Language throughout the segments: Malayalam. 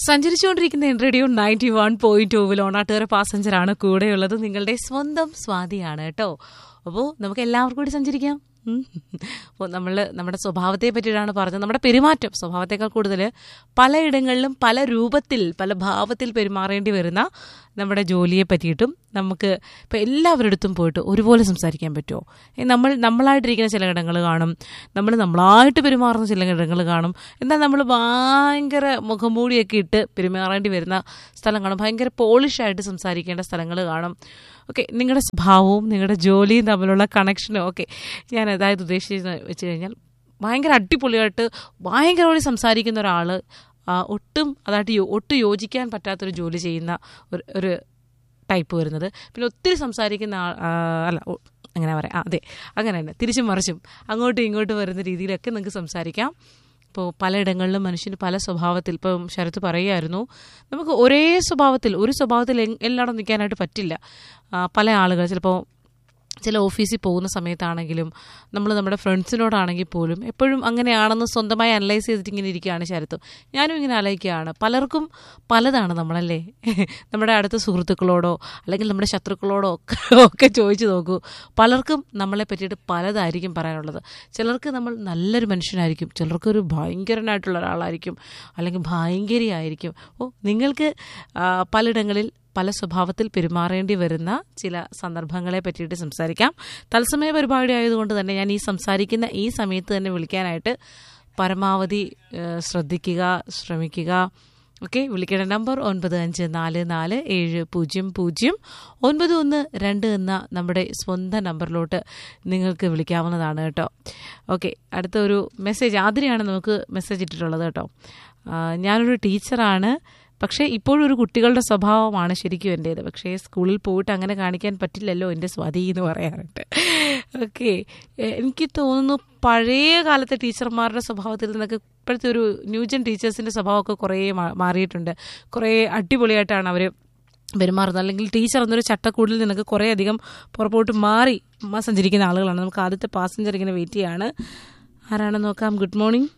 സഞ്ചരിച്ചുകൊണ്ടിരിക്കുന്ന റേഡിയോ നയൻറ്റി വൺ പോയിന്റ് ടൂവിൽ ഓണാട്ടുകാര പാസഞ്ചറാണ് കൂടെയുള്ളത് നിങ്ങളുടെ സ്വന്തം സ്വാതിയാണ് കേട്ടോ അപ്പോൾ നമുക്ക് എല്ലാവർക്കും കൂടി സഞ്ചരിക്കാം ഉം. അപ്പോൾ നമ്മൾ നമ്മുടെ സ്വഭാവത്തെ പറ്റിയിട്ടാണ് പറഞ്ഞത് നമ്മുടെ പെരുമാറ്റം സ്വഭാവത്തെക്കാൾ കൂടുതൽ പലയിടങ്ങളിലും പല രൂപത്തിൽ പല ഭാവത്തിൽ പെരുമാറേണ്ടി വരുന്ന നമ്മുടെ ജോലിയെ പറ്റിയിട്ടും നമുക്ക് ഇപ്പോൾ എല്ലാവരുടെ പോയിട്ട് ഒരുപോലെ സംസാരിക്കാൻ പറ്റുമോ ഏ, നമ്മൾ നമ്മളായിട്ടിരിക്കുന്ന ചില ഇടങ്ങൾ കാണും നമ്മൾ നമ്മളായിട്ട് പെരുമാറുന്ന ചില ഇടങ്ങൾ കാണും എന്നാൽ നമ്മൾ ഭയങ്കര മുഖംമൂടിയൊക്കെ ഇട്ട് പെരുമാറേണ്ടി വരുന്ന സ്ഥലം കാണും ഭയങ്കര പോളിഷായിട്ട് സംസാരിക്കേണ്ട സ്ഥലങ്ങൾ കാണും ഓക്കെ നിങ്ങളുടെ സ്വഭാവവും നിങ്ങളുടെ ജോലിയും തമ്മിലുള്ള കണക്ഷനും ഓക്കെ ഞാൻ അതായത് ഉദ്ദേശിച്ചത് വെച്ച് കഴിഞ്ഞാൽ ഭയങ്കര അടിപൊളിയായിട്ട് ഭയങ്കരമായി സംസാരിക്കുന്ന ഒരാൾ ഒട്ടും അതായിട്ട് യോ- ഒട്ടും യോജിക്കാൻ പറ്റാത്തൊരു ജോലി ചെയ്യുന്ന ഒരു ഒരു ടൈപ്പ് വരുന്നത് പിന്നെ ഒത്തിരി സംസാരിക്കുന്ന ആൾ ആ, അല്ല ഒ- അങ്ങനെ പറയാം ആ, അതെ അങ്ങനെ തന്നെ തിരിച്ചും മറിച്ചും അങ്ങോട്ടും ഇങ്ങോട്ടും വരുന്ന രീതിയിലൊക്കെ നിങ്ങൾക്ക് സംസാരിക്കാം ഇപ്പോൾ പലയിടങ്ങളിലും മനുഷ്യന് പല സ്വഭാവത്തിൽ ഇപ്പം ശരത്ത് പറയുമായിരുന്നു നമുക്ക് ഒരേ സ്വഭാവത്തിൽ ഒരു സ്വഭാവത്തിൽ എങ്- എല്ലായിടം നിൽക്കാനായിട്ട് പറ്റില്ല ആ, പല ആളുകൾ ചിലപ്പോൾ ചില ഓഫീസിൽ പോകുന്ന സമയത്താണെങ്കിലും നമ്മൾ നമ്മുടെ ഫ്രണ്ട്സിനോടാണെങ്കിൽ പോലും എപ്പോഴും അങ്ങനെയാണെന്ന് സ്വന്തമായി അനലൈസ് ചെയ്തിട്ട് ഇങ്ങനെ ഇരിക്കുകയാണ് ശരത്തും ഞാനും ഇങ്ങനെ ആലോചിക്കുകയാണ് പലർക്കും പലതാണ് നമ്മളല്ലേ നമ്മുടെ അടുത്ത സുഹൃത്തുക്കളോടോ അല്ലെങ്കിൽ നമ്മുടെ ശത്രുക്കളോടോ ഒക്കെ ഒക്കെ ചോദിച്ചു നോക്കൂ പലർക്കും നമ്മളെ പറ്റിയിട്ട് പലതായിരിക്കും പറയാനുള്ളത് ചിലർക്ക് നമ്മൾ നല്ലൊരു മനുഷ്യനായിരിക്കും ചിലർക്കൊരു ഭയങ്കരനായിട്ടുള്ള ഒരാളായിരിക്കും അല്ലെങ്കിൽ ഭയങ്കരിയായിരിക്കും ഓ നിങ്ങൾക്ക് ആ, പലയിടങ്ങളിൽ പല സ്വഭാവത്തിൽ പെരുമാറേണ്ടി വരുന്ന ചില സന്ദർഭങ്ങളെ പറ്റിയിട്ട് സംസാരിക്കാം തത്സമയ പരിപാടി ആയതുകൊണ്ട് തന്നെ ഞാൻ ഈ സംസാരിക്കുന്ന ഈ സമയത്ത് തന്നെ വിളിക്കാനായിട്ട് പരമാവധി ഏഹ്, ശ്രദ്ധിക്കുക ശ്രമിക്കുക ഓക്കെ വിളിക്കേണ്ട നമ്പർ ഒൻപത് അഞ്ച് നാല് നാല് ഏഴ് പൂജ്യം പൂജ്യം ഒൻപത് ഒന്ന് രണ്ട് എന്ന നമ്മുടെ സ്വന്തം നമ്പറിലോട്ട് നിങ്ങൾക്ക് വിളിക്കാവുന്നതാണ് കേട്ടോ ഓക്കെ അടുത്ത ഒരു മെസ്സേജ് ആതിരയാണ് നമുക്ക് മെസ്സേജ് ഇട്ടിട്ടുള്ളത് കേട്ടോ ആ, ഞാനൊരു ടീച്ചറാണ് പക്ഷേ ഇപ്പോഴും ഒരു കുട്ടികളുടെ സ്വഭാവമാണ് ശരിക്കും എൻ്റേത് പക്ഷേ സ്കൂളിൽ പോയിട്ട് അങ്ങനെ കാണിക്കാൻ പറ്റില്ലല്ലോ എൻ്റെ സ്വാതി എന്ന് പറയാറുണ്ട് ഓക്കെ എനിക്ക് തോന്നുന്നു പഴയ കാലത്തെ ടീച്ചർമാരുടെ സ്വഭാവത്തിൽ നിന്നൊക്കെ ഇപ്പോഴത്തെ ഒരു ന്യൂജൻ ടീച്ചേഴ്സിൻ്റെ സ്വഭാവമൊക്കെ കുറേ മാ- മാറിയിട്ടുണ്ട് കുറേ അടിപൊളിയായിട്ടാണ് അവർ പെരുമാറുന്നത് അല്ലെങ്കിൽ ടീച്ചർ എന്നൊരു ചട്ടക്കൂടിൽ നിന്നൊക്കെ കുറേ അധികം പുറപ്പോട്ട് മാറി മ- സഞ്ചരിക്കുന്ന ആളുകളാണ് നമുക്ക് ആദ്യത്തെ പാസഞ്ചർ ഇങ്ങനെ വെയിറ്റ് ചെയ്യാണ് ആരാണെന്ന് നോക്കാം ഗുഡ് മോർണിംഗ്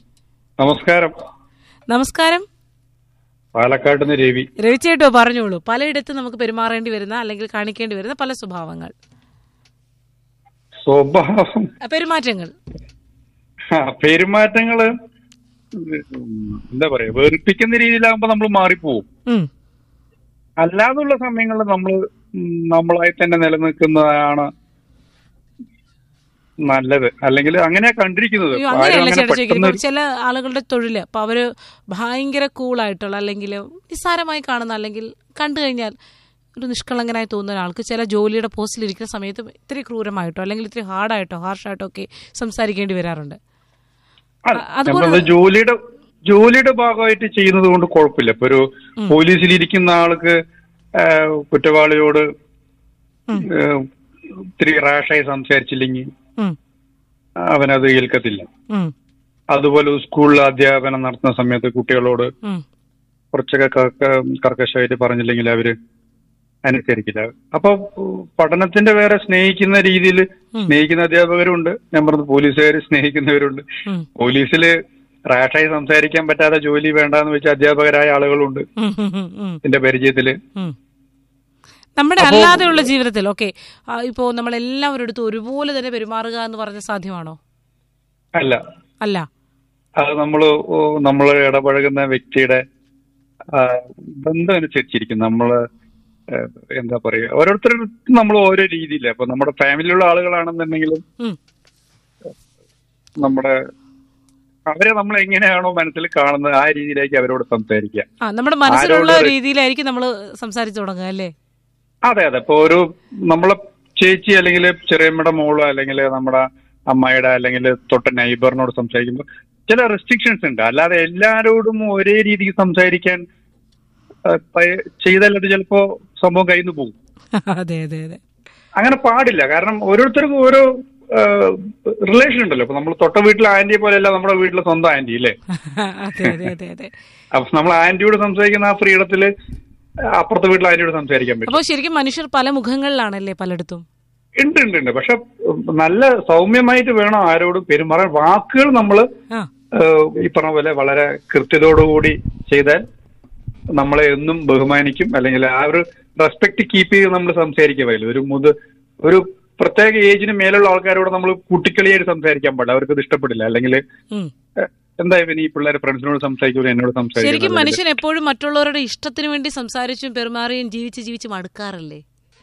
നമസ്കാരം നമസ്കാരം പാലക്കാട് നിന്ന് രവി രവിച്ചേട്ടോ പറഞ്ഞോളൂ പലയിടത്തും നമുക്ക് പെരുമാറേണ്ടി വരുന്ന അല്ലെങ്കിൽ കാണിക്കേണ്ടി വരുന്ന പല സ്വഭാവങ്ങൾ സ്വഭാവം ആ, പെരുമാറ്റങ്ങൾ ആ, പെരുമാറ്റങ്ങള് എന്താ പറയാ വെറുപ്പിക്കുന്ന രീതിയിലാകുമ്പോ നമ്മൾ മാറിപ്പോവും ഉം. അല്ലാതുള്ള സമയങ്ങളിൽ നമ്മൾ നമ്മളായി തന്നെ നിലനിൽക്കുന്നതാണ് നല്ലത് അല്ലെങ്കിൽ അങ്ങനെയാ കണ്ടിരിക്കുന്നത് അയ്യോ ആരും അങ്ങനെയല്ല അങ്ങനെ ചേട്ടാ ചോദിക്കുന്നത് പെട്ടെന്ന് ഇപ്പം ചില ആളുകളുടെ തൊഴില് അപ്പൊ അവര് ഭയങ്കര കൂളായിട്ടുള്ള അല്ലെങ്കിൽ നിസ്സാരമായി കാണുന്ന അല്ലെങ്കിൽ കണ്ടു കഴിഞ്ഞാൽ ഒരു നിഷ്കളങ്കനായി തോന്നുന്ന ഒരാൾക്ക് ചില ജോലിയുടെ പോസ്റ്റിൽ ഇരിക്കുന്ന സമയത്ത് ഇത്തിരി ക്രൂരമായിട്ടോ അല്ലെങ്കിൽ ഇത്തിരി ഹാർഡായിട്ടോ ഹാർഷായിട്ടോ ഒക്കെ സംസാരിക്കേണ്ടി വരാറുണ്ട് അല്ല, അതുപോലെ- നമ്മളത് ജോലിയുടെ ജോലിയുടെ ഭാഗമായിട്ട് ചെയ്യുന്നത് കൊണ്ട് കുഴപ്പമില്ല ഇപ്പൊ ഒരു പോലീസിലിരിക്കുന്ന ആൾക്ക് ആ, കുറ്റവാളിയോട് ഉം. ആ, ഇത്തിരി റാഷായി സംസാരിച്ചില്ലെങ്കിൽ ഉം. അവനത് ഏൽക്കത്തില്ല ഉം. അതുപോലെ സ്കൂളിൽ അധ്യാപനം നടത്തുന്ന സമയത്ത് കുട്ടികളോട് ഉം. കുറച്ചൊക്കെ കർക്ക- കർക്കശമായിട്ട് പറഞ്ഞില്ലെങ്കിൽ അവര് അനുസരിക്കില്ല അപ്പൊ പഠനത്തിന്റെ വേറെ സ്നേഹിക്കുന്ന രീതിയിൽ സ്നേഹിക്കുന്ന അധ്യാപകരുണ്ട് ഞാൻ പറഞ്ഞത് പോലീസുകാർ സ്നേഹിക്കുന്നവരുണ്ട് ഉം. പോലീസില് റാഷായി സംസാരിക്കാൻ പറ്റാത്ത ജോലി വേണ്ടാന്ന് വെച്ച അധ്യാപകരായ ആളുകളുണ്ട് ഉം. ഉം. ഉം. ഉം. എന്റെ പരിചയത്തില് ഉം. നമ്മുടെ അല്ലാതെയുള്ള ജീവിതത്തിൽ ഓക്കെ ഇപ്പോ നമ്മൾ എല്ലാവരുടെ അടുത്തും ഒരുപോലെ തന്നെ പെരുമാറുക എന്ന് പറഞ്ഞ സാധ്യമാണോ അല്ല അല്ല അത് നമ്മള് ഓ, നമ്മള് ഇടപഴകുന്ന വ്യക്തിയുടെ ആ, ബന്ധം അനുസരിച്ചിരിക്കും നമ്മള് ഏ, എന്താ പറയുക ഓരോരുത്തരുടെ നമ്മൾ ഓരോ രീതിയില്ല അപ്പൊ നമ്മുടെ ഫാമിലിയിലുള്ള ആളുകളാണെന്നുണ്ടെങ്കിലും ഉം. നമ്മുടെ അവരെ നമ്മൾ എങ്ങനെയാണോ മനസ്സിൽ കാണുന്നത് ആ രീതിയിലേക്ക് അവരോട് സംസാരിക്കുക ആ നമ്മുടെ മനസ്സിലുള്ള ആരോട് രീതിയിലായിരിക്കും നമ്മൾ സംസാരിച്ചു തുടങ്ങുക അല്ലേ അതെ അതെ ഇപ്പൊ ഒരു നമ്മളെ ചേച്ചി അല്ലെങ്കിൽ ചെറിയമ്മയുടെ മോള് അല്ലെങ്കിൽ നമ്മുടെ അമ്മയുടെ അല്ലെങ്കിൽ തൊട്ട നൈബറിനോട് സംസാരിക്കുമ്പോൾ ചില റെസ്ട്രിക്ഷൻസ് ഉണ്ട് അല്ലാതെ എല്ലാരോടും ഒരേ രീതിക്ക് സംസാരിക്കാൻ ആ, പ- ചെയ്താൽ അത് ചിലപ്പോ സംഭവം കയ്യിൽ നിന്ന് പോകും അതെ അതെ അതെ അങ്ങനെ പാടില്ല കാരണം ഓരോരുത്തർക്കും ഓരോ റിലേഷൻ ഉണ്ടല്ലോ ഇപ്പൊ നമ്മൾ തൊട്ട വീട്ടിലെ ആന്റിയെ പോലെയല്ല നമ്മുടെ വീട്ടിലെ സ്വന്തം ആന്റി അല്ലേ അതെ അതെ അതെ അതെ അപ്പൊ നമ്മൾ ആന്റിയോട് സംസാരിക്കുന്ന ആ ഫ്രീഡത്തില് അപ്പുറത്തെ വീട്ടിലെ ആന്റിയോട് സംസാരിക്കാൻ പറ്റും അപ്പോൾ ശരിക്കും മനുഷ്യർ പല മുഖങ്ങളിലാണല്ലേ പലയിടത്തും ഉണ്ട് ഉണ്ട് ഉണ്ട് പക്ഷെ നല്ല സൗമ്യമായിട്ട് വേണം ആരോടും പെരുമാറാൻ വാക്കുകൾ നമ്മൾ ആ ഈ പറഞ്ഞ പോലെ വളരെ കൃത്യതയോടുകൂടി ചെയ്താൽ നമ്മളെ എന്നും ബഹുമാനിക്കും അല്ലെങ്കിൽ ആ ഒരു റെസ്പെക്ട് കീപ്പ് ചെയ്ത് നമ്മൾ സംസാരിക്കാൻ പറ്റില്ല ഒരു മുത് ഒരു പ്രത്യേക ഏജിന് മേലുള്ള ആൾക്കാരോട് നമ്മൾ കുട്ടിക്കളിയായിട്ട് സംസാരിക്കാൻ പാടില്ല അവർക്ക് ഇത് ഇഷ്ടപ്പെടില്ല അല്ലെങ്കിൽ ഉം. എന്താ ഇവന് ഈ പിള്ളേർ ഫ്രണ്ട്സിനോട് സംസാരിക്കുമ്പോൾ എന്നോട് ശരിക്കും സംസാരിക്കും മനുഷ്യൻ എപ്പോഴും മറ്റുള്ളവരുടെ ഇഷ്ടത്തിന് വേണ്ടി സംസാരിച്ചും പെരുമാറിയും ജീവിച്ച് ജീവിച്ച് മടുക്കാറില്ലേ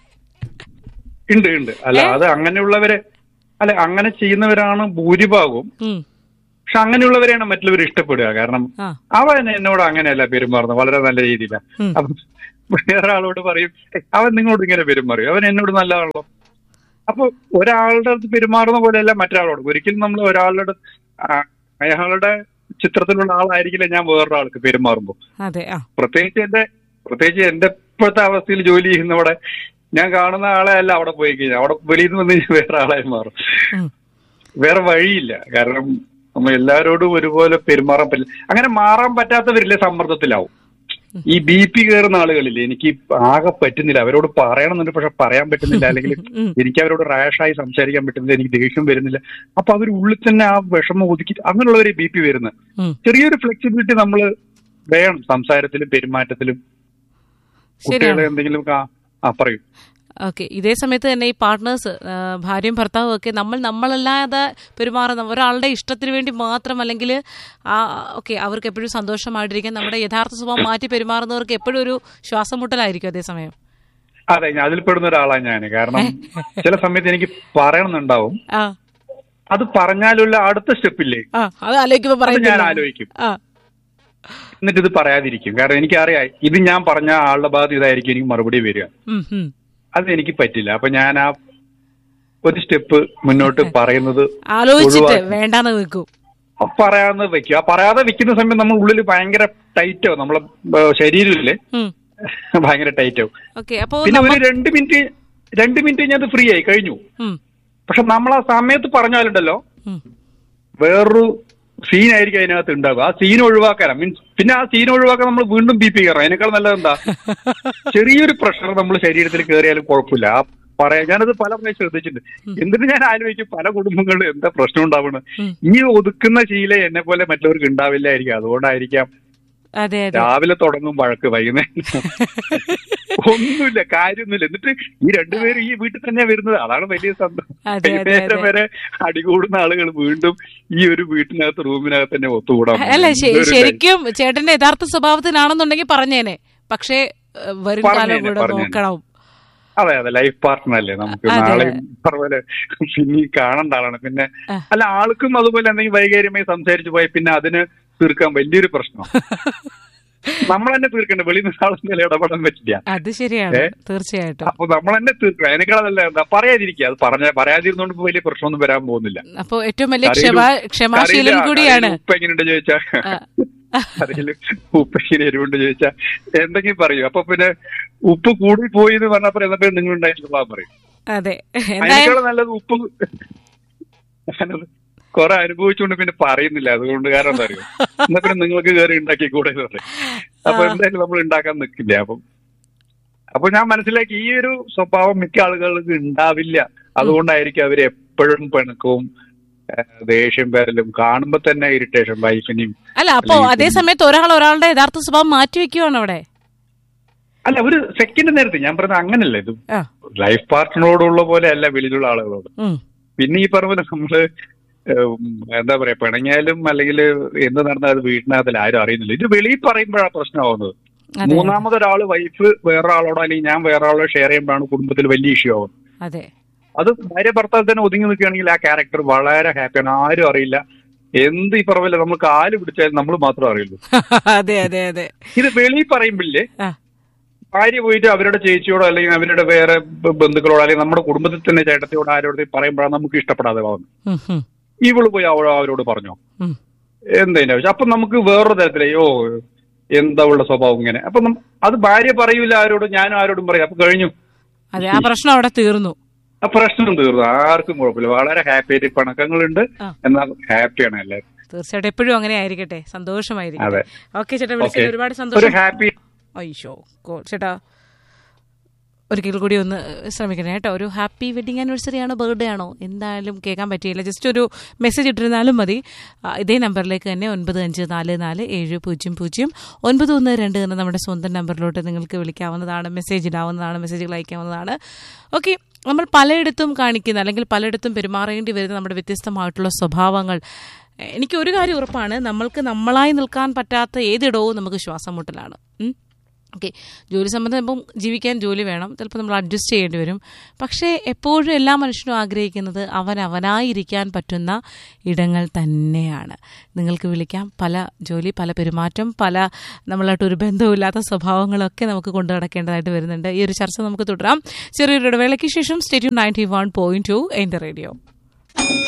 ഉണ്ട് ഉണ്ട് അല്ല അത് അങ്ങനെയുള്ളവരെ അല്ല അങ്ങനെ ചെയ്യുന്നവരാണ് ഭൂരിഭാഗവും ഉം. പക്ഷെ അങ്ങനെയുള്ളവരെയാണ് മറ്റുള്ളവർ ഇഷ്ടപ്പെടുക കാരണം ആ അവൻ എന്നോട് അങ്ങനെയല്ല പെരുമാറുന്നത് വളരെ നല്ല രീതിയിലാണ് ഉം. അപ്പൊ വേറെ ആളോട് പറയും "ഏയ്, അവൻ നിങ്ങളോട് ഇങ്ങനെ പെരുമാറും അവൻ എന്നോട് നല്ലതാണല്ലോ അപ്പൊ ഒരാളുടെ അടുത്ത് പെരുമാറുന്ന പോലെയല്ല മറ്റൊരാളോട് ഒരിക്കലും നമ്മൾ ഒരാളുടെ ആ, അയാളുടെ ചിത്രത്തിലുള്ള ആളായിരിക്കില്ല ഞാൻ വേറൊരാൾക്ക് പെരുമാറുമ്പോൾ അതെ ആ പ്രത്യേകിച്ച് എന്റെ പ്രത്യേകിച്ച് എന്റെ ഇപ്പോഴത്തെ അവസ്ഥയിൽ ജോലി ചെയ്യുന്നവിടെ ഞാൻ കാണുന്ന ആളെ അല്ല അവിടെ പോയി കഴിഞ്ഞാൽ അവിടെ വെളിയിൽ നിന്ന് വന്ന് കഴിഞ്ഞാൽ വേറെ ആളായി മാറും ഉം. വേറെ വഴിയില്ല കാരണം നമ്മൾ എല്ലാവരോടും ഒരുപോലെ പെരുമാറാൻ പറ്റില്ല അങ്ങനെ മാറാൻ പറ്റാത്തവരില്ലേ സമ്മർദ്ദത്തിലാവും ഈ ബി പി കയറുന്ന ആളുകളില്ലേ എനിക്ക് ആകെ പറ്റുന്നില്ല അവരോട് പറയണമെന്നുണ്ട് പക്ഷെ പറയാൻ പറ്റുന്നില്ല അല്ലെങ്കിൽ ഉം. എനിക്ക് അവരോട് റാഷായി സംസാരിക്കാൻ പറ്റുന്നില്ല എനിക്ക് ദേഷ്യം വരുന്നില്ല അപ്പൊ അവർ ഉള്ളിൽ തന്നെ ആ വിഷമം ഒതുക്കി അങ്ങനെയുള്ളവരെ ബി പി വരുന്നത് ഉം. ചെറിയൊരു ഫ്ലെക്സിബിലിറ്റി നമ്മൾ വേണം സംസാരത്തിലും പെരുമാറ്റത്തിലും കുട്ടികളെ ശരിയാണ് എന്തെങ്കിലും കാ- ആ പറയൂ ഓക്കെ ഇതേ സമയത്ത് തന്നെ ഈ പാർട്ട്നേഴ്സ് ഭാര്യയും ഭർത്താവും ഒക്കെ നമ്മൾ നമ്മളല്ലാതെ പെരുമാറുന്ന ഒരാളുടെ ഇഷ്ടത്തിന് വേണ്ടി മാത്രം അല്ലെങ്കിൽ ആ ഓക്കെ അവർക്ക് എപ്പോഴും സന്തോഷമായിട്ടിരിക്കാൻ നമ്മുടെ യഥാർത്ഥ സ്വഭാവം മാറ്റി പെരുമാറുന്നവർക്ക് എപ്പോഴും ഒരു ശ്വാസം മുട്ടലായിരിക്കും അതേസമയം അതെ ഞാൻ അതിൽ പെടുന്ന ഒരാളാണ് ഞാൻ കാരണം ചില സമയത്ത് എനിക്ക് പറയണമെന്നുണ്ടാവും ആ അത് പറഞ്ഞാലുള്ള അടുത്ത സ്റ്റെപ്പില്ലേ ആ അത് ആലോചിക്കുമ്പോ അത് ഞാൻ പറയുന്നില്ല ആലോചിക്കും ആ എന്നിട്ട് ഇത് പറയാതിരിക്കും കാരണം എനിക്കറിയാം ഇത് ഞാൻ പറഞ്ഞ ആളുടെ ഭാഗത്ത് ഇതായിരിക്കും എനിക്ക് മറുപടി വരിക ഉം, ഉം. അത് എനിക്ക് പറ്റില്ല അപ്പൊ ഞാൻ ആ ഒരു സ്റ്റെപ്പ് മുന്നോട്ട് പറയുന്നത് ആലോചിച്ചിട്ട് ഒഴിവാക്കി. വേണ്ടാന്ന് വെക്കും ആ പറയാതെ വെക്കും ആ പറയാതെ വെക്കുന്ന സമയം നമ്മൾ ഉള്ളിൽ ഭയങ്കര ടൈറ്റ് ആവും നമ്മളെ ഏഹ്, ശരീരമില്ലേ ഉം. ഭയങ്കര ടൈറ്റ് ആവും ഓക്കെ അപ്പോ പിന്നെ നമ്മ ഒരു രണ്ട് മിനിറ്റ് രണ്ട് മിനിറ്റ് കഴിഞ്ഞാൽ അത് ഫ്രീ ആയി കഴിഞ്ഞു ഉം, പക്ഷെ നമ്മൾ ആ സമയത്ത് പറഞ്ഞാലുണ്ടല്ലോ ഉം. വേറൊരു സീൻ ആയിരിക്കും അതിനകത്ത് ഉണ്ടാവുക ആ സീൻ ഒഴിവാക്കാൻ മീൻസ് പിന്നെ ആ സീൻ ഒഴിവാക്കാൻ നമ്മൾ വീണ്ടും ബി പി കയറാം അതിനേക്കാൾ നല്ലത് എന്താ ചെറിയൊരു പ്രഷർ നമ്മൾ ശരീരത്തിൽ കയറിയാലും കുഴപ്പമില്ല ആ പറയാ ഞാനത് പല പ്രാവശ്യം ശ്രദ്ധിച്ചിട്ടുണ്ട് എന്നിട്ട് ഞാൻ ആലോചിക്കും പല കുടുംബങ്ങളിലും എന്താ പ്രശ്നം ഉണ്ടാവണം ഉം. ഈ ഒതുക്കുന്ന ശീല എന്നെ പോലെ മറ്റുള്ളവർക്ക് ഉണ്ടാവില്ലായിരിക്കും അതുകൊണ്ടായിരിക്കാം അതെ അതെ രാവിലെ തുടങ്ങും വഴക്ക് വൈകുന്നേരം ഒന്നുമില്ല കാര്യമൊന്നുമില്ല എന്നിട്ട് ഈ രണ്ടുപേരും ഈ വീട്ടിൽ തന്നെയാ വരുന്നത് അതാണ് വലിയ സന്തോഷം അതെ, അതെ, വൈകുന്നേരം അതെ. വരെ അടികൂടുന്ന ആളുകൾ വീണ്ടും ഈ ഒരു വീട്ടിനകത്ത് റൂമിനകത്ത് തന്നെ ഒത്തുകൂടാൻ അല്ല പോകുന്നു. ശ- ഇതൊരു ശരിക്കും ചേട്ടന്റെ യഥാർത്ഥ സ്വഭാവത്തിനാണെന്നുണ്ടെങ്കിൽ പറഞ്ഞേനെ പക്ഷേ ഏഹ്, വരും കാലം പറഞ്ഞേനെ, കൂടെ പറഞ്ഞേനെ. നോക്കണം അതെ അതെ ലൈഫ് പാർട്ട്ണർ അല്ലേ നമുക്ക് അതെ. നാളെ പറഞ്ഞ പിന്നെ കാണേണ്ട ആളാണ് പിന്നെ ആ. അല്ല ആൾക്കും അതുപോലെ എന്തെങ്കിലും വൈകാര്യമായി സംസാരിച്ചു പോയി പിന്നെ അതിന് തീർക്കാൻ വലിയൊരു പ്രശ്നം നമ്മൾ തന്നെ തീർക്കണ്ട വെളിയിൽ നിന്ന് ആളെന്തായാലും ഇടപെടാൻ പറ്റില്ല അത് ശരിയാണ് ഏ? തീർച്ചയായിട്ടും അപ്പൊ നമ്മൾ തന്നെ തീർക്കുക അതിനേക്കാളല്ല എന്താ പറയാതിരിക്കുക അത് പറഞ്ഞ പറയാതിരുന്നോണ്ട് ഇപ്പൊ വലിയ പ്രശ്നമൊന്നും വരാൻ പോകുന്നില്ല അപ്പൊ ഏറ്റവും വലിയ കറിയില് ക്ഷമ ക്ഷമാശീലൻ കറിയില് കൂടിയാണ് കറിയില് ഉപ്പ് എങ്ങനെയുണ്ട് ചോദിച്ചാ ആ. കറിയില് ഉപ്പ് എങ്ങനെ എരിവുണ്ട് ചോദിച്ചാ എന്തെങ്കിലും പറയും അപ്പൊ പിന്നെ ഉപ്പ് കൂടി പോയി എന്ന് പറഞ്ഞപ്പോ എന്നാ പിന്നെ നിങ്ങൾ ഉണ്ടായിട്ടുള്ള പറയും അതെ എന്തായാലും അതിനേക്കാളും നല്ലത് ഉപ്പ് ഞാനത് കുറെ അനുഭവിച്ചുകൊണ്ട് പിന്നെ പറയുന്നില്ല അതുകൊണ്ട് കാരണം എന്താ അറിയോ എന്നാ പിന്നെ നിങ്ങൾക്ക് കയറി ഉണ്ടാക്കി കൂടെ എന്ന് പറയും അപ്പൊ എന്തായാലും നമ്മൾ ഉണ്ടാക്കാൻ നിൽക്കില്ല അപ്പം അപ്പൊ ഞാൻ മനസ്സിലാക്കി ഈ ഒരു സ്വഭാവം മിക്ക ആളുകൾക്ക് ഉണ്ടാവില്ല അതുകൊണ്ടായിരിക്കും അവര് എപ്പോഴും പിണക്കവും ഏഹ്, ദേഷ്യം വരലും കാണുമ്പോ തന്നെ ഇറിറ്റേഷൻ വൈഫിനെയും അല്ല അപ്പോ അതേ സമയത്ത് ഒരാൾ ഒരാളുടെ യഥാർത്ഥ സ്വഭാവം മാറ്റിവെക്കുവാണ് അവിടെ അല്ല ഒരു സെക്കൻഡ് നേരത്തെ ഞാൻ പറഞ്ഞത് അങ്ങനല്ല ഇത് ആ ലൈഫ് പാർട്ട്ണറോടുള്ള പോലെ അല്ല വെളിയിലുള്ള ആളുകളോട് ഉം. പിന്നെ ഈ പറഞ്ഞ പോലെ നമ്മള് ഉം, എന്താ പറയാ പിണങ്ങിയാലും അല്ലെങ്കിൽ എന്ത് നടന്നാലും അത് വീട്ടിനകത്തിൽ ആരും അറിയുന്നില്ല ഇത് വെളിയിൽ പറയുമ്പോഴാണ് പ്രശ്നമാവുന്നത് അതെ മൂന്നാമതൊരാള് വൈഫ് വേറെ ആളോടോ അല്ലെങ്കിൽ ഞാൻ വേറെ ആളോട് ഷെയർ ചെയ്യുമ്പോഴാണ് കുടുംബത്തിൽ വലിയ ഇഷ്യൂ ആവുന്നത് അതെ അത് ഭാര്യ ഭർത്താവ് തന്നെ ഒതുങ്ങി നിൽക്കുകയാണെങ്കിൽ ആ ക്യാരക്ടർ വളരെ ഹാപ്പിയാണ് ആരും അറിയില്ല എന്ത് ഈ പറഞ്ഞ നമ്മൾ കാല് പിടിച്ചാലും നമ്മൾ മാത്രം അറിയുള്ളൂ അതെ അതെ അതെ ഇത് വെളിയിൽ പറയുമ്പില്ലേ ആ ഭാര്യ പോയിട്ട് അവരുടെ ചേച്ചിയോടോ അല്ലെങ്കിൽ അവരുടെ വേറെ ബ- ബന്ധുക്കളോടോ അല്ലെങ്കിൽ നമ്മുടെ കുടുംബത്തിൽ തന്നെ ചേട്ടത്തിയോടോ ആരോട് പറയുമ്പോഴാണ് നമുക്ക് ഇഷ്ടപ്പെടാതെ പോകുന്നത് ഉം, ഉം, ഇവള് പോയി അവളോ അവരോട് പറഞ്ഞോ ഉം. എന്തതിന്റെ ആവശ്യം അപ്പൊ നമുക്ക് വേറൊരു തരത്തിലേ ഓ എന്താ ഉള്ള സ്വഭാവം ഇങ്ങനെ അപ്പൊ നം- അത് ഭാര്യ പറയൂല ആരോടും ഞാനും ആരോടും പറയും അപ്പൊ കഴിഞ്ഞു അതെ ആ പ്രശ്നം അവിടെ തീർന്നു ആ പ്രശ്നം തീർന്നു ആർക്കും കുഴപ്പമില്ല വളരെ ഹാപ്പി ആയിട്ട് പണക്കങ്ങളുണ്ട് ആ. എന്നാൽ ഹാപ്പിയാണ് എല്ലാവരും തീർച്ചയായിട്ടും എപ്പോഴും അങ്ങനെ ആയിരിക്കട്ടെ സന്തോഷമായിരിക്കട്ടെ അതെ. ഓക്കെ ചേട്ടാ ഓക്കെ വിളിച്ചത് ഒരുപാട് ഒരു സന്തോഷം ഹാപ്പി അയ്യോ കോ ചേട്ടാ ഒരിക്കൽ കൂടി ഒന്ന് ശ്രമിക്കണേ കേട്ടോ ഒരു ഹാപ്പി വെഡിങ് ആനിവേഴ്സറി ആണോ ബർത്ത്ഡേ ആണോ എന്തായാലും കേൾക്കാൻ പറ്റിയില്ല ജസ്റ്റ് ഒരു മെസ്സേജ് ഇട്ടിരുന്നാലും മതി ആ, ഇതേ നമ്പറിലേക്ക് തന്നെ ഒൻപത് അഞ്ച് നാല് നാല് ഏഴ് പൂജ്യം പൂജ്യം ഒൻപത് ഒന്ന് രണ്ട് എന്ന നമ്മുടെ സ്വന്തം നമ്പറിലോട്ട് നിങ്ങൾക്ക് വിളിക്കാവുന്നതാണ് മെസ്സേജ് ഇടാവുന്നതാണ് മെസ്സേജുകൾ അയക്കാവുന്നതാണ് ഓക്കെ നമ്മൾ പലയിടത്തും കാണിക്കുന്ന അല്ലെങ്കിൽ പലയിടത്തും പെരുമാറേണ്ടി വരുന്ന നമ്മുടെ വ്യത്യസ്തമായിട്ടുള്ള സ്വഭാവങ്ങൾ എനിക്ക് ഒരു കാര്യം ഉറപ്പാണ് നമ്മൾക്ക് നമ്മളായി നിൽക്കാൻ പറ്റാത്ത ഏതിടവും നമുക്ക് ശ്വാസം മുട്ടലാണ് ഉം. ഓക്കെ ജോലി സംബന്ധം ഇപ്പം ജീവിക്കാൻ ജോലി വേണം ചിലപ്പോൾ നമ്മൾ അഡ്ജസ്റ്റ് ചെയ്യേണ്ടി വരും പക്ഷേ എപ്പോഴും എല്ലാ മനുഷ്യനും ആഗ്രഹിക്കുന്നത് അവൻ അവനായിരിക്കാൻ പറ്റുന്ന ഇടങ്ങൾ തന്നെയാണ് നിങ്ങൾക്ക് വിളിക്കാം പല ജോലി പല പെരുമാറ്റം പല നമ്മളായിട്ട് ഒരു ബന്ധവുമില്ലാത്ത സ്വഭാവങ്ങളൊക്കെ നമുക്ക് കൊണ്ടു നടക്കേണ്ടതായിട്ട് വരുന്നുണ്ട് ഈ ഒരു ചർച്ച നമുക്ക് തുടരാം ചെറിയൊരു ഇടവേളയ്ക്ക് ശേഷം സ്റ്റേറ്റ്യൂ നയൻറ്റി വൺ പോയിന്റ് ടു എൻ്റെ റേഡിയോ